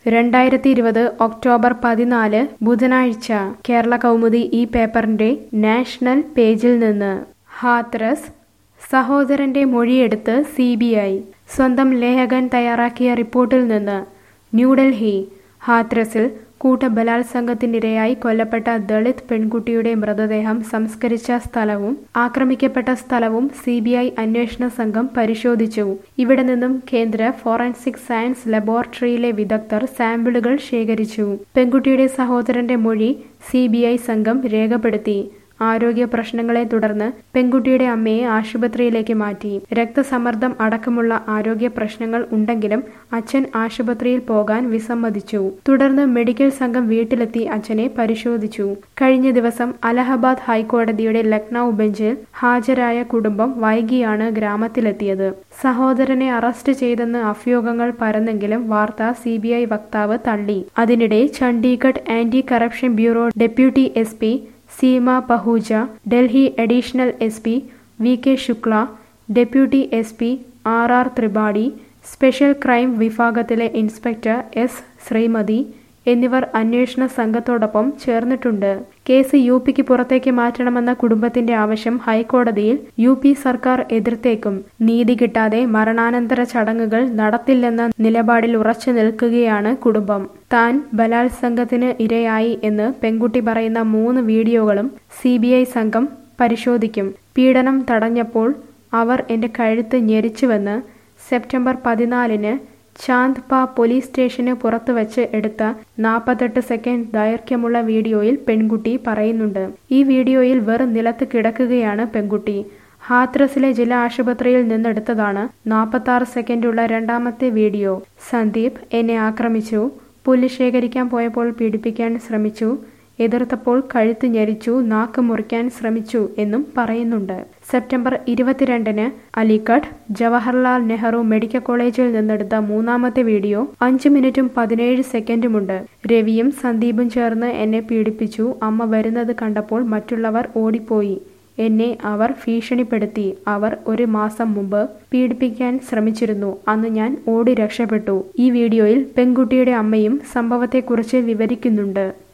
രണ്ടായിരത്തി ഇരുപത് ഒക്ടോബർ പതിനാല് ബുധനാഴ്ച കേരള കൗമുദി ഈ പേപ്പറിന്റെ നാഷണൽ പേജിൽ നിന്ന് ഹാത്രസ് സഹോദരന്റെ മൊഴിയെടുത്ത് സി ബി ഐ സ്വന്തം ലേഖകൻ തയ്യാറാക്കിയ റിപ്പോർട്ടിൽ നിന്ന് ന്യൂഡൽഹി ഹാത്രസിൽ കൂട്ടബലാത്സംഗത്തിനിരയായി കൊല്ലപ്പെട്ട ദളിത് പെൺകുട്ടിയുടെ മൃതദേഹം സംസ്കരിച്ച സ്ഥലവും ആക്രമിക്കപ്പെട്ട സ്ഥലവും സി ബി ഐ അന്വേഷണ സംഘം പരിശോധിച്ചു ഇവിടെ നിന്നും കേന്ദ്ര ഫോറൻസിക് സയൻസ് ലബോറട്ടറിയിലെ വിദഗ്ധർ സാമ്പിളുകൾ ശേഖരിച്ചു പെൺകുട്ടിയുടെ സഹോദരന്റെ മൊഴി സി സംഘം രേഖപ്പെടുത്തി ആരോഗ്യ പ്രശ്നങ്ങളെ തുടർന്ന് പെൺകുട്ടിയുടെ അമ്മയെ ആശുപത്രിയിലേക്ക് മാറ്റി രക്തസമ്മർദ്ദം അടക്കമുള്ള ആരോഗ്യ പ്രശ്നങ്ങൾ ഉണ്ടെങ്കിലും അച്ഛൻ ആശുപത്രിയിൽ പോകാൻ വിസമ്മതിച്ചു തുടർന്ന് മെഡിക്കൽ സംഘം വീട്ടിലെത്തി അച്ഛനെ പരിശോധിച്ചു കഴിഞ്ഞ ദിവസം അലഹബാദ് ഹൈക്കോടതിയുടെ ലക്നൌ ബെഞ്ചിൽ ഹാജരായ കുടുംബം വൈകിയാണ് ഗ്രാമത്തിലെത്തിയത് സഹോദരനെ അറസ്റ്റ് ചെയ്തെന്ന് അഭ്യൂഹങ്ങൾ പരന്നെങ്കിലും വാർത്ത സി വക്താവ് തള്ളി അതിനിടെ Chandigarh anti corruption bureau deputy S P Seema Pahuja Delhi additional S P V K Shukla deputy S P R R Tripathi special crime വിഭാഗത്തിലെ ഇൻസ്പെക്ടർ എസ് ശ്രീമതി എന്നിവർ അന്വേഷണ സംഘത്തോടൊപ്പം ചേർന്നിട്ടുണ്ട് കേസ് യു പിക്ക് പുറത്തേക്ക് മാറ്റണമെന്ന കുടുംബത്തിന്റെ ആവശ്യം ഹൈക്കോടതിയിൽ യു പി സർക്കാർ എതിർത്തേക്കും നീതി കിട്ടാതെ മരണാനന്തര ചടങ്ങുകൾ നടത്തില്ലെന്ന നിലപാടിൽ ഉറച്ചു നിൽക്കുകയാണ് കുടുംബം താൻ ബലാത്സംഗത്തിന് ഇരയായി എന്ന് പെൺകുട്ടി പറയുന്ന മൂന്ന് വീഡിയോകളും സി സംഘം പരിശോധിക്കും പീഡനം തടഞ്ഞപ്പോൾ അവർ എന്റെ കഴുത്ത് ഞെരിച്ചുവെന്ന് സെപ്റ്റംബർ പതിനാലിന് ചാന്ദ്പ പോലീസ് സ്റ്റേഷന് പുറത്തു വച്ച് എടുത്ത നാൽപ്പത്തെട്ട് സെക്കൻഡ് ദൈർഘ്യമുള്ള വീഡിയോയിൽ പെൺകുട്ടി പറയുന്നുണ്ട് ഈ വീഡിയോയിൽ വെറും നിലത്ത് കിടക്കുകയാണ് പെൺകുട്ടി ഹാത്രസിലെ ജില്ലാ ആശുപത്രിയിൽ നിന്നെടുത്തതാണ് നാൽപ്പത്തി സെക്കൻഡുള്ള രണ്ടാമത്തെ വീഡിയോ സന്ദീപ് എന്നെ ആക്രമിച്ചു പുല്ല് ശേഖരിക്കാൻ പോയപ്പോൾ പീഡിപ്പിക്കാൻ ശ്രമിച്ചു എതിർത്തപ്പോൾ കഴുത്ത് ഞെരിച്ചു നാക്ക് മുറിക്കാൻ ശ്രമിച്ചു എന്നും പറയുന്നുണ്ട് സെപ്റ്റംബർ ഇരുപത്തിരണ്ടിന് അലിഗഡ് ജവഹർലാൽ നെഹ്റു മെഡിക്കൽ കോളേജിൽ നിന്നെടുത്ത മൂന്നാമത്തെ വീഡിയോ അഞ്ച് മിനിറ്റും പതിനേഴ് സെക്കൻഡുമുണ്ട് രവിയും സന്ദീപും ചേർന്ന് എന്നെ പീഡിപ്പിച്ചു അമ്മ വരുന്നത് കണ്ടപ്പോൾ മറ്റുള്ളവർ ഓടിപ്പോയി എന്നെ അവർ ഭീഷണിപ്പെടുത്തി അവർ ഒരു മാസം മുമ്പ് പീഡിപ്പിക്കാൻ ശ്രമിച്ചിരുന്നു അന്ന് ഞാൻ ഓടി രക്ഷപ്പെട്ടു ഈ വീഡിയോയിൽ പെൺകുട്ടിയുടെ അമ്മയും സംഭവത്തെക്കുറിച്ച് വിവരിക്കുന്നുണ്ട്